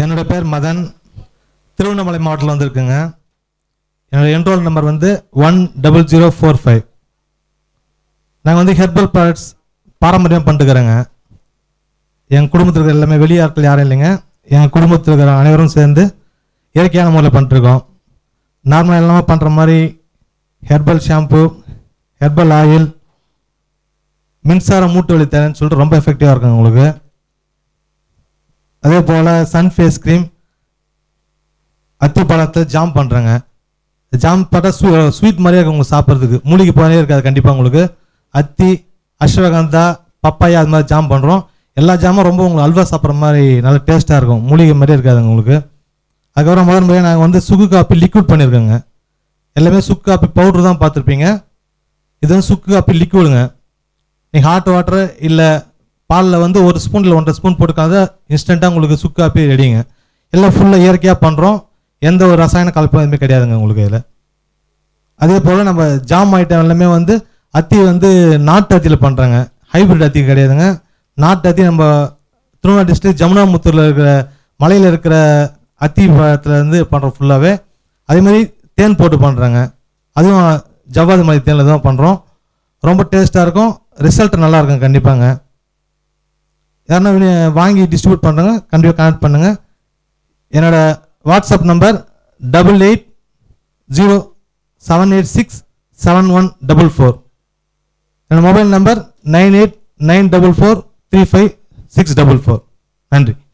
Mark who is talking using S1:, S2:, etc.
S1: என்னோட பேர் மதன் திருவண்ணாமலை மாவட்டத்தில் வந்திருக்குங்க என்னோட என்ரோல் நம்பர் வந்து one double zero four five நாங்கள் வந்து ஹெர்பல் ப்ராடக்ட்ஸ் பாரம்பரியம் பண்ணிட்டுக்கிறேங்க என் குடும்பத்தில் இருக்கிற எல்லாமே வெளி ஆட்கள் யாரும் இல்லைங்க என் குடும்பத்தில் இருக்கிற அனைவரும் சேர்ந்து இயற்கையான முறையில் பண்ணிட்டுருக்கோம் நார்மலாக எல்லாமே பண்ணுற மாதிரி ஹெர்பல் ஷாம்பு ஹெர்பல் ஆயில் மின்சார மூட்டு வலி தேவைன்னு சொல்லிட்டு ரொம்ப எஃபெக்டிவாக இருக்குங்க உங்களுக்கு அதே போல் சன் ஃபேஸ் க்ரீம் அத்தி பழத்தை ஜாம் பண்ணுறேங்க ஜாம் பார்த்தா ஸ்வீ ஸ்வீட் மாதிரியே இருக்கும் உங்களுக்கு சாப்பிட்றதுக்கு மூலிகை போனே இருக்காது கண்டிப்பாக உங்களுக்கு அத்தி அஸ்வகந்தா பப்பாயா அது மாதிரி ஜாம் பண்ணுறோம் எல்லா ஜாமும் ரொம்ப உங்களுக்கு அல்வா சாப்பிட்ற மாதிரி நல்ல டேஸ்ட்டாக இருக்கும் மூலிகை மாதிரியே இருக்காதுங்க உங்களுக்கு அதுக்கப்புறம் முதல் முறையாக நாங்கள் வந்து சுக்கு காப்பி லிக்விட் பண்ணியிருக்கோங்க எல்லாமே சுக்கு காப்பி பவுடர் தான் பார்த்துருப்பீங்க இது வந்து சுக்கு காப்பி லிக்விடுங்க நீங்கள் ஹாட் வாட்டர் இல்லை பாலில் வந்து ஒரு ஸ்பூன் இல்லை ஒன்றரை ஸ்பூன் போட்டுக்காத இன்ஸ்டண்ட்டாக உங்களுக்கு சுக்கு காப்பி ரெடிங்க எல்லாம் ஃபுல்லாக இயற்கையாக பண்ணுறோம் எந்த ஒரு ரசாயன கலப்பும் எதுவுமே கிடையாதுங்க உங்களுக்கு இதில் அதே போல் நம்ம ஜாம் ஐட்டம் எல்லாமே வந்து அத்தி வந்து நாட்டு அத்தியில் பண்ணுறாங்க ஹைபிரிட் அத்தி கிடையாதுங்க நாட்டு அத்தி நம்ம திருவண்ணா டிஸ்ட்ரிக்ட் ஜமுனாமுத்தூரில் இருக்கிற மலையில் இருக்கிற அத்தி பழத்தில் இருந்து பண்ணுறோம் ஃபுல்லாகவே அதே மாதிரி தேன் போட்டு பண்ணுறாங்க அதுவும் ஜவ்வாது மலை தேனில் தான் பண்ணுறோம் ரொம்ப டேஸ்ட்டாக இருக்கும் ரிசல்ட் நல்லா இருக்கும் கண்டிப்பாங்க யாருன்னா வி- வாங்கி டிஸ்ட்ரிபியூட் பண்ணுறங்க கண்டிப்பாக கனெக்ட் பண்ணுங்கள் என்னோட WhatsApp number double eight zero seven eight six seven one double four என்னோட mobile number nine eight nine double four three five six double four நன்றி